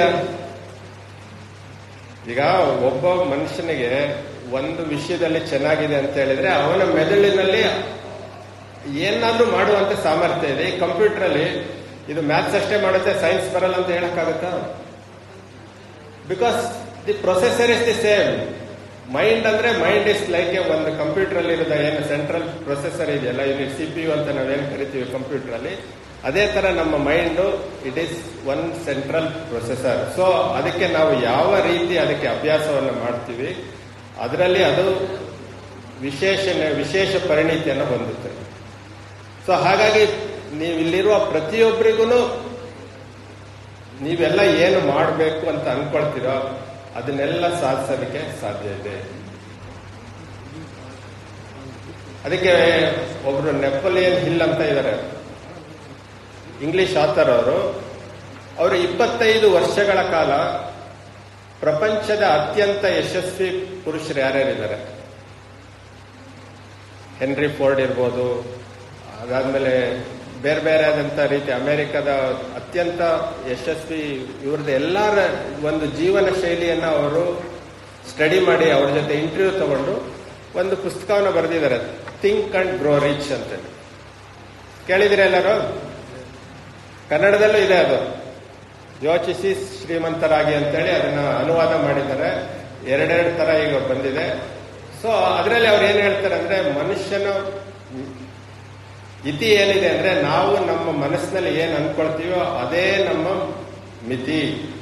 ಈಗ ಒಬ್ಬ ಮನುಷ್ಯನಿಗೆ ಒಂದು ವಿಷಯದಲ್ಲಿ ಚೆನ್ನಾಗಿದೆ ಅಂತ ಹೇಳಿದ್ರೆ ಅವನ ಮೆದುಳಿನಲ್ಲಿ ಏನಾದ್ರೂ ಮಾಡುವಂತ ಸಾಮರ್ಥ್ಯ ಇದೆ ಈ ಕಂಪ್ಯೂಟರ್ ಅಲ್ಲಿ ಇದು ಮ್ಯಾಥ್ಸ್ ಅಷ್ಟೇ ಮಾಡುತ್ತೆ ಸೈನ್ಸ್ ಬರಲ್ಲ ಅಂತ ಹೇಳಕ್ಕಾಗತ್ತಾ because the processor is the same mind ಅಂದ್ರೆ ಮೈಂಡ್ ಇಸ್ ಲೈಕ್ ಎ ಒಂದು ಕಂಪ್ಯೂಟರ್ ಅಲ್ಲಿ ಇರೋದ ಏನು ಸೆಂಟ್ರಲ್ ಪ್ರೊಸೆಸರ್ ಇದೆಯಲ್ಲ ಇಲ್ಲಿ ಸಿ ಪಿ ಯು ಅಂತ ನಾವೇನು ಕರಿತೀವಿ ಕಂಪ್ಯೂಟರ್ ಅಲ್ಲಿ ಅದೇ ತರ ನಮ್ಮ mind it is one central processor so ಅದಕ್ಕೆ ನಾವು ಯಾವ ರೀತಿ ಅದಕ್ಕೆ ಅಭ್ಯಾಸವನ್ನು ಮಾಡ್ತೀವಿ ಅದರಲ್ಲಿ ಅದು ವಿಶೇಷ ವಿಶೇಷ ಪರಿಣಿತಿಯನ್ನು ಹೊಂದುತ್ತೆ ಸೊ ಹಾಗಾಗಿ ನೀವು ಇಲ್ಲಿರುವ ಪ್ರತಿಯೊಬ್ಬರಿಗೂ ನೀವೆಲ್ಲ ಏನು ಮಾಡಬೇಕು ಅಂತ ಅನ್ಕೊಳ್ತೀರೋ ಅದನ್ನೆಲ್ಲ ಸಾಧಿಸೋದಕ್ಕೆ ಸಾಧ್ಯ ಇದೆ ಅದಕ್ಕೆ ಒಬ್ರು ನೆಪೋಲಿಯನ್ ಹಿಲ್ ಅಂತ ಇದ್ದಾರೆ ಇಂಗ್ಲಿಷ್ ಆಥರ್ ಅವರು ಅವರು ಇಪ್ಪತ್ತೈದು ವರ್ಷಗಳ ಕಾಲ ಪ್ರಪಂಚದ ಅತ್ಯಂತ ಯಶಸ್ವಿ ಪುರುಷರು ಯಾರ್ಯಾರಿದ್ದಾರೆ ಹೆನ್ರಿ ಫೋರ್ಡ್ ಇರ್ಬೋದು ಅದಾದ್ಮೇಲೆ ಬೇರೆ ಬೇರೆ ಆದಂತ ರೀತಿ ಅಮೆರಿಕದ ಅತ್ಯಂತ ಯಶಸ್ವಿ ಇವ್ರದ್ದು ಎಲ್ಲರ ಒಂದು ಜೀವನ ಶೈಲಿಯನ್ನ ಅವರು ಸ್ಟಡಿ ಮಾಡಿ ಅವ್ರ ಜೊತೆ ಇಂಟರ್ವ್ಯೂ ತಗೊಂಡು ಒಂದು ಪುಸ್ತಕವನ್ನು ಬರೆದಿದ್ದಾರೆ ಥಿಂಕ್ ಅಂಡ್ ಗ್ರೋ ರಿಚ್ ಅಂತೇಳಿ ಕೇಳಿದಿರ ಎಲ್ಲರೂ ಕನ್ನಡದಲ್ಲೂ ಇದೆ ಅದು ಯೋಚಿಸಿ ಶ್ರೀಮಂತರಾಗಿ ಅಂತೇಳಿ ಅದನ್ನ ಅನುವಾದ ಮಾಡಿದ್ದಾರೆ ಎರಡೆರಡು ತರ ಈಗ ಬಂದಿದೆ ಸೊ ಅದರಲ್ಲಿ ಅವ್ರು ಏನ್ ಹೇಳ್ತಾರೆ ಅಂದ್ರೆ ಮನುಷ್ಯನ ಇತಿ ಏನಿದೆ ಅಂದ್ರೆ ನಾವು ನಮ್ಮ ಮನಸ್ಸಿನಲ್ಲಿ ಏನ್ ಅನ್ಕೊಳ್ತೀವೋ ಅದೇ ನಮ್ಮ ಮಿತಿ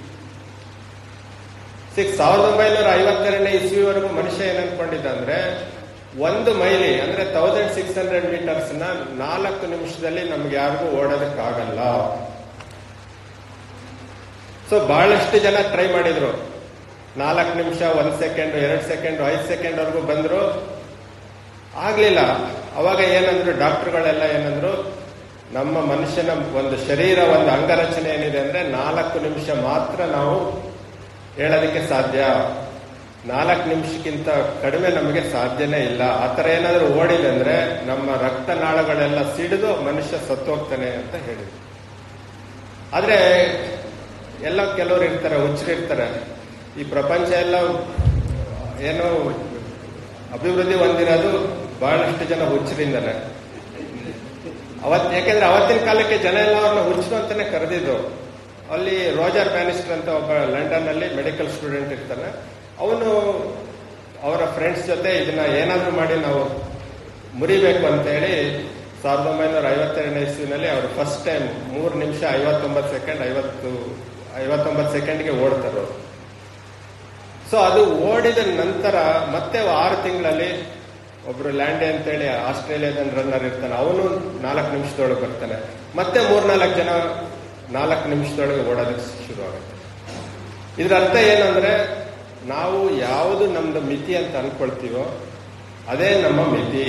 ಸಿಕ್ಸ್ ಸಾವಿರದ ಒಂಬೈನೂರ ಐವತ್ತೆರಡನೇ ಇಸ್ವಿವರೆಗೂ ಮನುಷ್ಯ ಏನ್ ಅನ್ಕೊಂಡಿದ್ದ ಅಂದ್ರೆ ಒಂದು ಮೈಲಿ ಅಂದ್ರೆ ತೌಸಂಡ್ ಸಿಕ್ಸ್ ಹಂಡ್ರೆಡ್ ಮೀಟರ್ಸ್ ನ ನಾಲ್ಕು ನಿಮಿಷದಲ್ಲಿ ನಮ್ಗೆ ಯಾರಿಗೂ ಓಡೋದಕ್ಕಾಗಲ್ಲ ಸೊ ಬಹಳಷ್ಟು ಜನ ಟ್ರೈ ಮಾಡಿದ್ರು ನಾಲ್ಕು ನಿಮಿಷ ಒಂದ್ ಸೆಕೆಂಡ್ ಎರಡ್ ಸೆಕೆಂಡ್ ಐದು ಸೆಕೆಂಡ್ ವರೆಗೂ ಬಂದ್ರು ಆಗ್ಲಿಲ್ಲ ಅವಾಗ ಏನಂದ್ರು ಡಾಕ್ಟರ್ಗಳೆಲ್ಲ ಏನಂದ್ರು ನಮ್ಮ ಮನುಷ್ಯನ ಒಂದು ಶರೀರ ಒಂದು ಅಂಗರಚನೆ ಏನಿದೆ ಅಂದ್ರೆ ನಾಲ್ಕು ನಿಮಿಷ ಮಾತ್ರ ನಾವು ಹೇಳೋದಕ್ಕೆ ಸಾಧ್ಯ ನಾಲ್ಕು ನಿಮಿಷಕ್ಕಿಂತ ಕಡಿಮೆ ನಮಗೆ ಸಾಧ್ಯನೇ ಇಲ್ಲ ಆ ಥರ ಏನಾದರೂ ಓಡಿದೆ ಅಂದ್ರೆ ನಮ್ಮ ರಕ್ತನಾಳಗಳೆಲ್ಲ ಸಿಡಿದು ಮನುಷ್ಯ ಸತ್ತೋಗ್ತಾನೆ ಅಂತ ಹೇಳಿದ್ರು ಆದ್ರೆ ಎಲ್ಲ ಕೆಲವರು ಇರ್ತಾರೆ ಹುಚ್ಚರಿರ್ತಾರೆ ಈ ಪ್ರಪಂಚ ಎಲ್ಲ ಏನೋ ಅಭಿವೃದ್ಧಿ ಹೊಂದಿರೋದು ಬಹಳಷ್ಟು ಜನ ಹುಚ್ಚರಿಂದಲೇ ಅವತ್ ಯಾಕೆಂದ್ರೆ ಅವತ್ತಿನ ಕಾಲಕ್ಕೆ ಜನ ಎಲ್ಲ ಅವ್ರನ್ನ ಹುಚ್ಚರು ಅಂತಾನೆ ಕರೆದಿದ್ದು ಅಲ್ಲಿ ರೋಜರ್ ಬ್ಯಾನಿಸ್ಟರ್ ಅಂತ ಒಬ್ಬ ಲಂಡನ್ ಅಲ್ಲಿ ಮೆಡಿಕಲ್ ಸ್ಟೂಡೆಂಟ್ ಇರ್ತಾನೆ ಅವನು ಅವರ ಫ್ರೆಂಡ್ಸ್ ಜೊತೆ ಇದನ್ನ ಏನಾದ್ರೂ ಮಾಡಿ ನಾವು ಮುರಿಬೇಕು ಅಂತ ಹೇಳಿ ಸಾವಿರದ ಒಂಬೈನೂರ ಐವತ್ತೆರಡನೇ ಇಸ್ವಿನಲ್ಲಿ ಅವರು ಫಸ್ಟ್ ಟೈಮ್ ಮೂರು ನಿಮಿಷ ಐವತ್ತೊಂಬತ್ತು ಸೆಕೆಂಡ್ ಐವತ್ತು ಐವತ್ತೊಂಬತ್ತು ಸೆಕೆಂಡ್ಗೆ ಓಡ್ತಾರೆ ಅವರು ಸೊ ಅದು ಓಡಿದ ನಂತರ ಮತ್ತೆ ಆರು ತಿಂಗಳಲ್ಲಿ ಒಬ್ರು ಲ್ಯಾಂಡೆ ಅಂತೇಳಿ ಆಸ್ಟ್ರೇಲಿಯಾದ ರನ್ನರ್ ಇರ್ತಾನೆ ಅವನು ನಾಲ್ಕು ನಿಮಿಷದೊಳಗೆ ಬರ್ತಾನೆ ಮತ್ತೆ ಮೂರ್ನಾಲ್ಕು ಜನ ನಾಲ್ಕು ನಿಮಿಷದೊಳಗೆ ಓಡೋದಕ್ಕೆ ಶುರು ಆಗುತ್ತೆ ಇದ್ರ ಅರ್ಥ ಏನಂದ್ರೆ ನಾವು ಯಾವುದು ನಮ್ದು ಮಿತಿ ಅಂತ ಅನ್ಕೊಳ್ತೀವೋ ಅದೇ ನಮ್ಮ ಮಿತಿ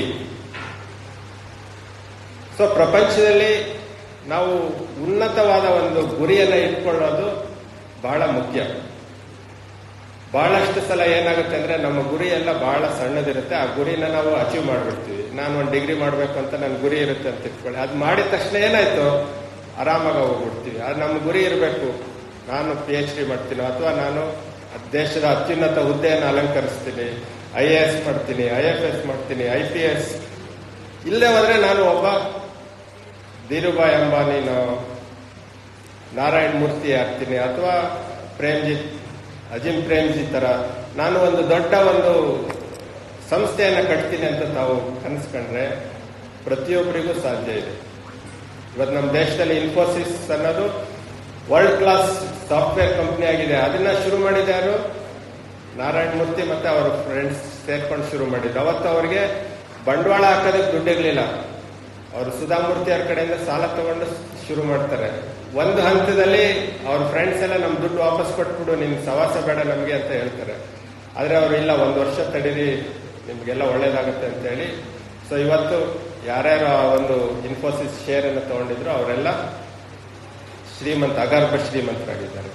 ಸೊ ಪ್ರಪಂಚದಲ್ಲಿ ನಾವು ಉನ್ನತವಾದ ಒಂದು ಗುರಿಯನ್ನ ಇಟ್ಕೊಳ್ಳೋದು ಬಹಳ ಮುಖ್ಯ ಬಹಳಷ್ಟು ಸಲ ಏನಾಗುತ್ತೆ ಅಂದ್ರೆ ನಮ್ಮ ಗುರಿ ಎಲ್ಲ ಬಹಳ ಸಣ್ಣದಿರುತ್ತೆ ಆ ಗುರಿನ ನಾವು ಅಚೀವ್ ಮಾಡ್ಬಿಡ್ತೀವಿ ನಾನು ಒಂದು ಡಿಗ್ರಿ ಮಾಡ್ಬೇಕು ಅಂತ ನನ್ನ ಗುರಿ ಇರುತ್ತೆ ಅಂತ ಇಟ್ಕೊಳ್ಳಿ ಅದು ಮಾಡಿದ ತಕ್ಷಣ ಏನಾಯ್ತು ಆರಾಮಾಗಿ ಹೋಗ್ಬಿಡ್ತೀವಿ ಅದು ನಮ್ಮ ಗುರಿ ಇರಬೇಕು ನಾನು ಪಿ ಎಚ್ ಡಿ ಮಾಡ್ತೀನಿ ಅಥವಾ ನಾನು ದೇಶದ ಅತ್ಯುನ್ನತ ಹುದ್ದೆಯನ್ನು ಅಲಂಕರಿಸ್ತೀನಿ ಐ ಎ ಎಸ್ ಮಾಡ್ತೀನಿ ಐ ಎಫ್ ಎಸ್ ಮಾಡ್ತೀನಿ ಐ ಪಿ ಎಸ್ ಇಲ್ಲೇ ಹೋದ್ರೆ ನಾನು ಒಬ್ಬ ಧೀರುಭಾಯ್ ಅಂಬಾನಿನೋ ನಾರಾಯಣ್ ಮೂರ್ತಿ ಆಗ್ತೀನಿ ಅಥವಾ ಪ್ರೇಮ್ಜಿತ್ ಅಜಿಮ್ ಪ್ರೇಮ್ಜಿ ತರ ನಾನು ಒಂದು ದೊಡ್ಡ ಒಂದು ಸಂಸ್ಥೆಯನ್ನು ಕಟ್ತೀನಿ ಅಂತ ತಾವು ಕನಸ್ಕೊಂಡ್ರೆ ಪ್ರತಿಯೊಬ್ಬರಿಗೂ ಸಾಧ್ಯ ಇದೆ ಇವತ್ತು ನಮ್ಮ ದೇಶದಲ್ಲಿ ಇನ್ಫೋಸಿಸ್ ಅನ್ನೋದು ವರ್ಲ್ಡ್ ಕ್ಲಾಸ್ ಸಾಫ್ಟ್ವೇರ್ ಕಂಪ್ನಿ ಆಗಿದೆ ಅದನ್ನ ಶುರು ಮಾಡಿದ್ಯಾರು ನಾರಾಯಣ್ ಮೂರ್ತಿ ಮತ್ತೆ ಅವರ ಫ್ರೆಂಡ್ಸ್ ಸೇರ್ಕೊಂಡು ಶುರು ಮಾಡಿದ್ರು ಅವತ್ತು ಅವರಿಗೆ ಬಂಡವಾಳ ಹಾಕೋದಕ್ಕೆ ದುಡ್ಡಿರ್ಲಿಲ್ಲ ಅವರು ಸುಧಾಮೂರ್ತಿ ಅವ್ರ ಕಡೆಯಿಂದ ಸಾಲ ತಗೊಂಡು ಶುರು ಮಾಡ್ತಾರೆ ಒಂದು ಹಂತದಲ್ಲಿ ಅವ್ರ ಫ್ರೆಂಡ್ಸ್ ಎಲ್ಲ ನಮ್ ದುಡ್ಡು ವಾಪಸ್ ಕೊಟ್ಬಿಡು ನಿನ್ ಸವಾಸ ಬೇಡ ನಮ್ಗೆ ಅಂತ ಹೇಳ್ತಾರೆ ಆದ್ರೆ ಅವ್ರು ಇಲ್ಲ ಒಂದು ವರ್ಷ ತಡೀರಿ ನಿಮ್ಗೆಲ್ಲ ಒಳ್ಳೇದಾಗುತ್ತೆ ಅಂತ ಹೇಳಿ ಸೊ ಇವತ್ತು ಯಾರ್ಯಾರು ಆ ಒಂದು ಇನ್ಫೋಸಿಸ್ ಶೇರ್ ಅನ್ನು ತಗೊಂಡಿದ್ರು ಅವರೆಲ್ಲ ಶ್ರೀಮಂತ ಅಗರ್ಭ ಶ್ರೀಮಂತರಾಗಿದ್ದಾರೆ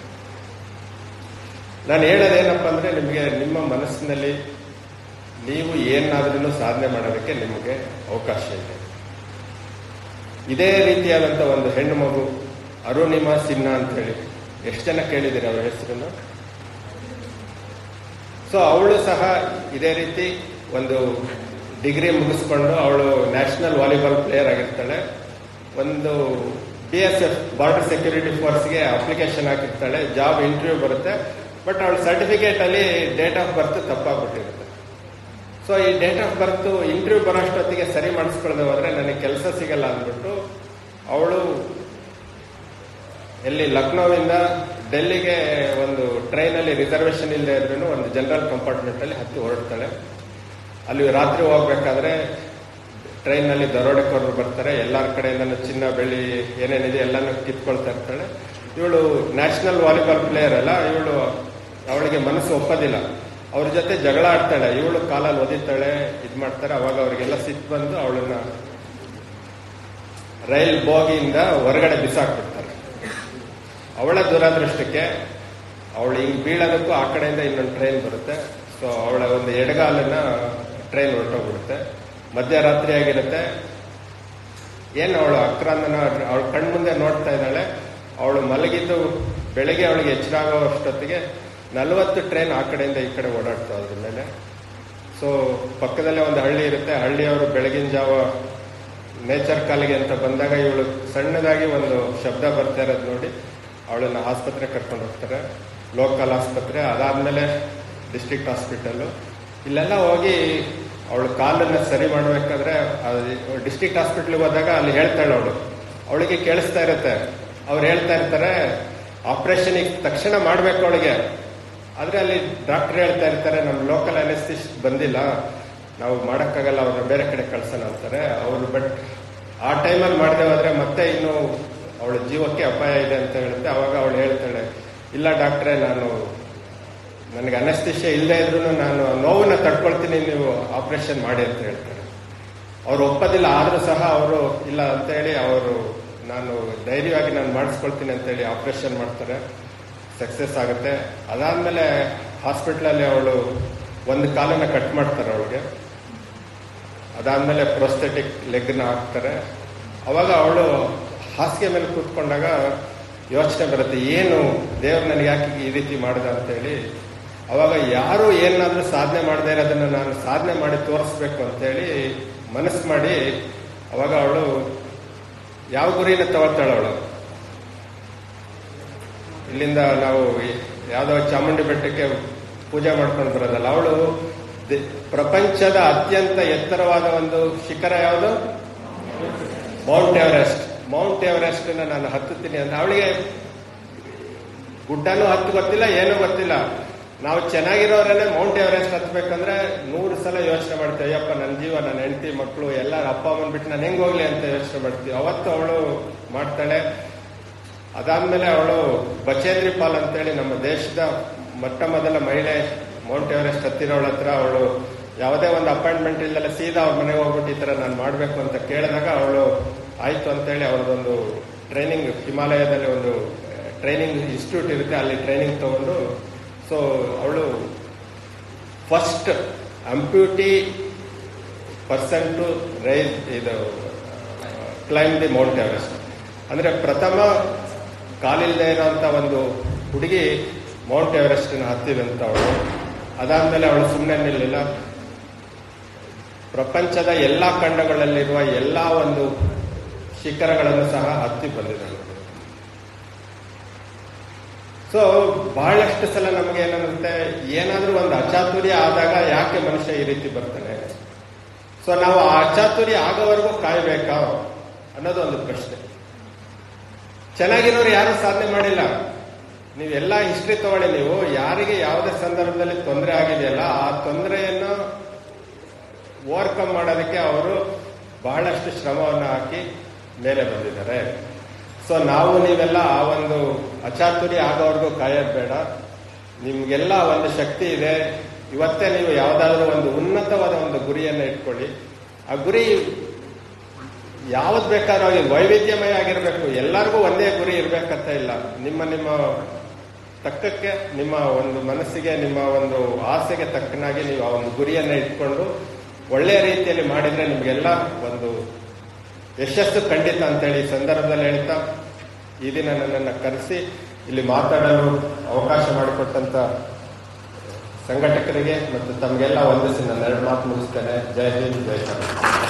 ನಾನು ಹೇಳೋದೇನಪ್ಪ ಅಂದ್ರೆ ನಿಮಗೆ ನಿಮ್ಮ ಮನಸ್ಸಿನಲ್ಲಿ ನೀವು ಏನಾದ್ರೂ ಸಾಧನೆ ಮಾಡೋದಕ್ಕೆ ನಿಮಗೆ ಅವಕಾಶ ಇದೆ ಇದೇ ರೀತಿಯಾದಂತ ಒಂದು ಹೆಣ್ಣು ಮಗು ಅರುಣಿಮಾ ಸಿನ್ಹಾ ಅಂತ ಹೇಳಿ ಎಷ್ಟು ಜನ ಕೇಳಿದ್ದೀರಿ ಅವರ ಹೆಸರನ್ನು ಸೊ ಅವಳು ಸಹ ಇದೇ ರೀತಿ ಒಂದು ಡಿಗ್ರಿ ಮುಗಿಸ್ಕೊಂಡು ಅವಳು ನ್ಯಾಷನಲ್ ವಾಲಿಬಾಲ್ ಪ್ಲೇಯರ್ ಆಗಿರ್ತಾಳೆ ಒಂದು B S F border security ಫೋರ್ಸ್ಗೆ ಅಪ್ಲಿಕೇಶನ್ ಹಾಕಿರ್ತಾಳೆ ಜಾಬ್ ಇಂಟರ್ವ್ಯೂ ಬರುತ್ತೆ ಬಟ್ ಅವಳ ಸರ್ಟಿಫಿಕೇಟ್ ಅಲ್ಲಿ ಡೇಟ್ ಆಫ್ ಬರ್ತ್ ತಪ್ಪಾಗ್ಬಿಟ್ಟಿರುತ್ತೆ ಸೊ ಈ ಡೇಟ್ ಆಫ್ ಬರ್ತ್ ಇಂಟರ್ವ್ಯೂ ಬರೋಷ್ಟೊತ್ತಿಗೆ ಸರಿ ಮಾಡಿಸ್ಕೊಳ್ಳದೆ ಹೋದ್ರೆ ನನಗೆ ಕೆಲಸ ಸಿಗಲ್ಲ ಅಂದ್ಬಿಟ್ಟು ಅವಳು ಎಲ್ಲಿ ಲಕ್ನೋವಿಂದ ಡೆಲ್ಲಿಗೆ ಒಂದು ಟ್ರೈನಲ್ಲಿ ರಿಸರ್ವೇಶನ್ ಇಲ್ಲದೆ ಇದ್ರೂ ಒಂದು ಜನರಲ್ ಕಂಪಾರ್ಟ್ಮೆಂಟ್ ಅಲ್ಲಿ ಹತ್ತಿ ಹೊರಡ್ತಾಳೆ ಅಲ್ಲಿ ರಾತ್ರಿ ಹೋಗ್ಬೇಕಾದ್ರೆ ಟ್ರೈನ್ನಲ್ಲಿ ದರೋಡೆಕೋರರು ಬರ್ತಾರೆ ಎಲ್ಲರ ಕಡೆಯಿಂದ ಚಿನ್ನ ಬೆಳ್ಳಿ ಏನೇನಿದೆ ಎಲ್ಲಾನು ಕಿತ್ಕೊಳ್ತಾ ಇರ್ತಾಳೆ ಇವಳು ನ್ಯಾಷನಲ್ ವಾಲಿಬಾಲ್ ಪ್ಲೇಯರ್ ಅಲ್ಲ ಇವಳು ಅವಳಿಗೆ ಮನಸ್ಸು ಒಪ್ಪೋದಿಲ್ಲ ಅವ್ರ ಜೊತೆ ಜಗಳ ಆಡ್ತಾಳೆ ಇವಳು ಕಾಲಲ್ಲಿ ಒದಿತಾಳೆ ಇದ್ ಮಾಡ್ತಾರೆ ಅವಾಗ ಅವ್ರಿಗೆಲ್ಲ ಸಿಟ್ಟು ಬಂದು ಅವಳನ್ನ ರೈಲ್ ಬೋಗಿಯಿಂದ ಹೊರಗಡೆ ಬಿಸಾಕ್ಬಿಡ್ತಾರೆ ಅವಳ ದುರಾದೃಷ್ಟಕ್ಕೆ ಅವಳು ಹಿಂಗ್ ಬೀಳೋದಕ್ಕೂ ಆ ಕಡೆಯಿಂದ ಇನ್ನೊಂದು ಟ್ರೈನ್ ಬರುತ್ತೆ ಸೊ ಅವಳ ಒಂದು ಎಡಗಾಲನ್ನ ಟ್ರೈನ್ ಹೊರಟೋಗ್ಬಿಡುತ್ತೆ ಮಧ್ಯರಾತ್ರಿ ಆಗಿರುತ್ತೆ ಏನು ಅವಳು ಅಕ್ರಾಂತನ ಅವಳ ಕಣ್ಮುಂದೆ ನೋಡ್ತಾ ಇದ್ದಾಳೆ ಅವಳು ಮಲಗಿದ್ದು ಬೆಳಗ್ಗೆ ಅವಳಿಗೆ ಎಚ್ಚರ ಆಗೋ ಅಷ್ಟೊತ್ತಿಗೆ ನಲವತ್ತು ಟ್ರೈನ್ ಆ ಕಡೆಯಿಂದ ಈ ಕಡೆ ಓಡಾಡ್ತಾವ ಅದ್ರ ಮೇಲೆ ಸೊ ಪಕ್ಕದಲ್ಲೇ ಒಂದು ಹಳ್ಳಿ ಇರುತ್ತೆ ಹಳ್ಳಿಯವರು ಬೆಳಗಿನ ಜಾವ ನೇಚರ್ ಕಾಲಿಗೆ ಅಂತ ಬಂದಾಗ ಇವಳು ಸಣ್ಣದಾಗಿ ಒಂದು ಶಬ್ದ ಬರ್ತಾ ಇರೋದು ನೋಡಿ ಅವಳನ್ನ ಆಸ್ಪತ್ರೆ ಕರ್ಕೊಂಡು ಹೋಗ್ತಾರೆ ಲೋಕಲ್ ಆಸ್ಪತ್ರೆ ಅದಾದ್ಮೇಲೆ ಡಿಸ್ಟ್ರಿಕ್ಟ್ ಹಾಸ್ಪಿಟಲ್ ಇಲ್ಲೆಲ್ಲ ಹೋಗಿ ಅವಳು ಕಾಲನ್ನ ಸರಿ ಮಾಡ್ಬೇಕಾದ್ರೆ ಡಿಸ್ಟ್ರಿಕ್ಟ್ ಹಾಸ್ಪಿಟ್ಲಿಗೆ ಹೋದಾಗ ಅಲ್ಲಿ ಹೇಳ್ತಾಳೆ ಅವಳು ಅವಳಿಗೆ ಕೇಳಿಸ್ತಾ ಇರುತ್ತೆ ಅವ್ರು ಹೇಳ್ತಾ ಇರ್ತಾರೆ ಆಪರೇಷನ್ ತಕ್ಷಣ ಮಾಡ್ಬೇಕು ಅವಳಿಗೆ ಆದ್ರೆ ಅಲ್ಲಿ ಡಾಕ್ಟರ್ ಹೇಳ್ತಾ ಇರ್ತಾರೆ ನಮ್ಮ ಲೋಕಲ್ ಅನೆಸ್ಟಿಸ್ಟ್ ಬಂದಿಲ್ಲ ನಾವು ಮಾಡಕ್ಕಾಗಲ್ಲ ಅವ್ರನ್ನ ಬೇರೆ ಕಡೆ ಕಳ್ಸೋಣ ಅಂತಾರೆ ಅವರು ಬಟ್ ಆ ಟೈಮಲ್ಲಿ ಮಾಡದೆ ಹೋದ್ರೆ ಮತ್ತೆ ಇನ್ನು ಅವಳ ಜೀವಕ್ಕೆ ಅಪಾಯ ಇದೆ ಅಂತ ಹೇಳುತ್ತೆ ಅವಾಗ ಅವಳು ಹೇಳ್ತಾಳೆ ಇಲ್ಲ ಡಾಕ್ಟ್ರೇ ನಾನು ನನಗೆ ಅನಸ್ತಿಷ್ಯ ಇಲ್ಲದೆ ಇದ್ರು ನಾನು ನೋವನ್ನ ತಡ್ಕೊಳ್ತೀನಿ ನೀವು ಆಪರೇಷನ್ ಮಾಡಿ ಅಂತ ಹೇಳ್ತಾರೆ ಅವ್ರು ಒಪ್ಪೋದಿಲ್ಲ ಆದ್ರೂ ಸಹ ಅವರು ಇಲ್ಲ ಅಂತ ಹೇಳಿ ಅವರು ನಾನು ಧೈರ್ಯವಾಗಿ ನಾನು ಮಾಡಿಸ್ಕೊಳ್ತೀನಿ ಅಂತ ಹೇಳಿ ಆಪರೇಷನ್ ಮಾಡ್ತಾರೆ ಸಕ್ಸಸ್ ಆಗುತ್ತೆ ಅದಾದ್ಮೇಲೆ ಹಾಸ್ಪಿಟ್ಲಲ್ಲಿ ಅವಳು ಒಂದು ಕಾಲನ್ನ ಕಟ್ ಮಾಡ್ತಾರೆ ಅವಳಿಗೆ ಅದಾದಮೇಲೆ ಪ್ರೊಸ್ಥೆಟಿಕ್ ಲೆಗ್ನ ಹಾಕ್ತಾರೆ ಅವಾಗ ಅವಳು ಹಾಸಿಗೆ ಮೇಲೆ ಕೂತ್ಕೊಂಡಾಗ ಯೋಚನೆ ಬರುತ್ತೆ ಏನು ದೇವ್ರು ನನಗೆ ಯಾಕೆ ಈ ರೀತಿ ಮಾಡಿದ ಅಂತೇಳಿ ಅವಾಗ ಯಾರು ಏನಾದರೂ ಸಾಧನೆ ಮಾಡದೇ ಇರೋದನ್ನು ನಾನು ಸಾಧನೆ ಮಾಡಿ ತೋರಿಸ್ಬೇಕು ಅಂತೇಳಿ ಮನಸ್ಸು ಮಾಡಿ ಅವಾಗ ಅವಳು ಯಾವ ಗುರಿನ ತಗೊಳ್ತಾಳೆ ಅವಳು ಇಲ್ಲಿಂದ ನಾವು ಯಾವುದೋ ಚಾಮುಂಡಿ ಬೆಟ್ಟಕ್ಕೆ ಪೂಜೆ ಮಾಡ್ಕೊಂಡು ಬರೋದಲ್ಲ ಅವಳು ಪ್ರಪಂಚದ ಅತ್ಯಂತ ಎತ್ತರವಾದ ಒಂದು ಶಿಖರ ಯಾವುದು ಮೌಂಟ್ ಎವರೆಸ್ಟ್ ಮೌಂಟ್ ಎವರೆಸ್ಟ್ ನಾನು ಹತ್ತುತ್ತೀನಿ ಅಂದ್ರೆ ಅವಳಿಗೆ ಗುಡ್ಡನೂ ಹತ್ತು ಗೊತ್ತಿಲ್ಲ ಏನೂ ಗೊತ್ತಿಲ್ಲ ನಾವು ಚೆನ್ನಾಗಿರೋರನ್ನೇ ಮೌಂಟ್ ಎವರೆಸ್ಟ್ ಹತ್ಬೇಕಂದ್ರೆ ನೂರು ಸಲ ಯೋಚನೆ ಮಾಡ್ತೀವಿ ಅಯ್ಯಪ್ಪ ನನ್ನ ಜೀವ ನನ್ನ ಹೆಂಡತಿ ಮಕ್ಕಳು ಎಲ್ಲರ ಅಪ್ಪ ಅಮ್ಮನ್ ಬಿಟ್ಟು ನಾನು ಹೆಂಗ್ ಹೋಗ್ಲಿ ಅಂತ ಯೋಚನೆ ಮಾಡ್ತೀವಿ ಅವತ್ತು ಅವಳು ಮಾಡ್ತಾಳೆ ಅದಾದ್ಮೇಲೆ ಅವಳು ಬಚೇಂದ್ರಿ ಪಾಲ್ ಅಂತೇಳಿ ನಮ್ಮ ದೇಶದ ಮೊಟ್ಟ ಮೊದಲ ಮಹಿಳೆ ಮೌಂಟ್ ಎವರೆಸ್ಟ್ ಹತ್ತಿರೋಳ ಹತ್ರ ಅವಳು ಯಾವುದೇ ಒಂದು ಅಪಾಯಿಂಟ್ಮೆಂಟ್ ಇಲ್ಲದೆ ಸೀದಾ ಅವ್ರ ಮನೆಗೆ ಹೋಗ್ಬಿಟ್ಟು ಈ ಥರ ನಾನು ಮಾಡಬೇಕು ಅಂತ ಕೇಳಿದಾಗ ಅವಳು ಆಯ್ತು ಅಂತೇಳಿ ಅವ್ರದ್ದೊಂದು ಟ್ರೈನಿಂಗ್ ಹಿಮಾಲಯದಲ್ಲಿ ಒಂದು ಟ್ರೈನಿಂಗ್ ಇನ್ಸ್ಟಿಟ್ಯೂಟ್ ಇರುತ್ತೆ ಅಲ್ಲಿ ಟ್ರೈನಿಂಗ್ ತಗೊಂಡು ಸೊ ಅವಳು first amputee person to rise ಇದು ಕ್ಲೈಮ್ ದಿ ಮೌಂಟ್ ಎವರೆಸ್ಟ್ ಅಂದ್ರೆ ಪ್ರಥಮ ಕಾಲಿಲ್ಲದೆ ಇರೋಂಥ ಒಂದು ಹುಡುಗಿ ಮೌಂಟ್ ಎವರೆಸ್ಟ್ನ ಹತ್ತಿದಂತ ಅವಳು ಅದಾದ್ಮೇಲೆ ಅವಳು ಸುಮ್ಮನೆ ನಿಲ್ಲಿಲ್ಲ ಪ್ರಪಂಚದ ಎಲ್ಲ ಖಂಡಗಳಲ್ಲಿರುವ ಎಲ್ಲ ಒಂದು ಶಿಖರಗಳನ್ನು ಸಹ ಹತ್ತಿ ಬಂದಿದ್ದಾಳೆ ಸೊ ಬಹಳಷ್ಟು ಸಲ ನಮಗೆ ಏನನ್ನುತ್ತೆ ಏನಾದ್ರೂ ಒಂದು ಅಚಾತುರ್ಯ ಆದಾಗ ಯಾಕೆ ಮನುಷ್ಯ ಈ ರೀತಿ ಬರ್ತಾನೆ ಸೊ ನಾವು ಆ ಅಚಾತುರ್ಯ ಆಗೋವರೆಗೂ ಕಾಯ್ಬೇಕಾ ಅನ್ನೋದು ಒಂದು ಪ್ರಶ್ನೆ ಚೆನ್ನಾಗಿರೋರು ಯಾರು ಸಾಧನೆ ಮಾಡಿಲ್ಲ ನೀವೆಲ್ಲ ಹಿಸ್ಟ್ರಿ ತಗೊಳ್ಳಿ ನೀವು ಯಾರಿಗೆ ಯಾವುದೇ ಸಂದರ್ಭದಲ್ಲಿ ತೊಂದರೆ ಆಗಿದೆಯಲ್ಲ ಆ ತೊಂದರೆಯನ್ನು ಓವರ್ಕಮ್ ಮಾಡೋದಕ್ಕೆ ಅವರು ಬಹಳಷ್ಟು ಶ್ರಮವನ್ನು ಹಾಕಿ ಮೇಲೆ ಬಂದಿದ್ದಾರೆ ಸೊ ನಾವು ನೀವೆಲ್ಲ ಆ ಒಂದು ಅಚಾತುರ್ಯ ಆಗೋವರೆಗೂ ಕಾಯೋದು ಬೇಡ ನಿಮ್ಗೆಲ್ಲ ಒಂದು ಶಕ್ತಿ ಇದೆ ಇವತ್ತೇ ನೀವು ಯಾವುದಾದ್ರೂ ಒಂದು ಉನ್ನತವಾದ ಒಂದು ಗುರಿಯನ್ನು ಇಟ್ಕೊಳ್ಳಿ ಆ ಗುರಿ ಯಾವ್ದು ಬೇಕಾದ್ರೂ ಆಗಿ ವೈವಿಧ್ಯಮಯ ಆಗಿರಬೇಕು ಎಲ್ಲರಿಗೂ ಒಂದೇ ಗುರಿ ಇರಬೇಕಂತ ಇಲ್ಲ ನಿಮ್ಮ ನಿಮ್ಮ ತಕ್ಕಕ್ಕೆ ನಿಮ್ಮ ಒಂದು ಮನಸ್ಸಿಗೆ ನಿಮ್ಮ ಒಂದು ಆಸೆಗೆ ತಕ್ಕನಾಗಿ ನೀವು ಆ ಒಂದು ಗುರಿಯನ್ನು ಇಟ್ಕೊಂಡು ಒಳ್ಳೆಯ ರೀತಿಯಲ್ಲಿ ಮಾಡಿದ್ರೆ ನಿಮಗೆಲ್ಲ ಒಂದು ಯಶಸ್ಸು ಖಂಡಿತ ಅಂತೇಳಿ ಈ ಸಂದರ್ಭದಲ್ಲಿ ಹೇಳ್ತಾ ಈ ದಿನ ನನ್ನನ್ನು ಕರೆಸಿ ಇಲ್ಲಿ ಮಾತಾಡಲು ಅವಕಾಶ ಮಾಡಿಕೊಟ್ಟಂತ ಸಂಘಟಕರಿಗೆ ಮತ್ತು ತಮಗೆಲ್ಲ ವಂದಿಸಿ ನನ್ನ ಎರಡು ಮಾತು ಮುಗಿಸ್ತೇನೆ ಜೈ ಹಿಂದ್ ಜೈ ಕರ್ನಾಟಕ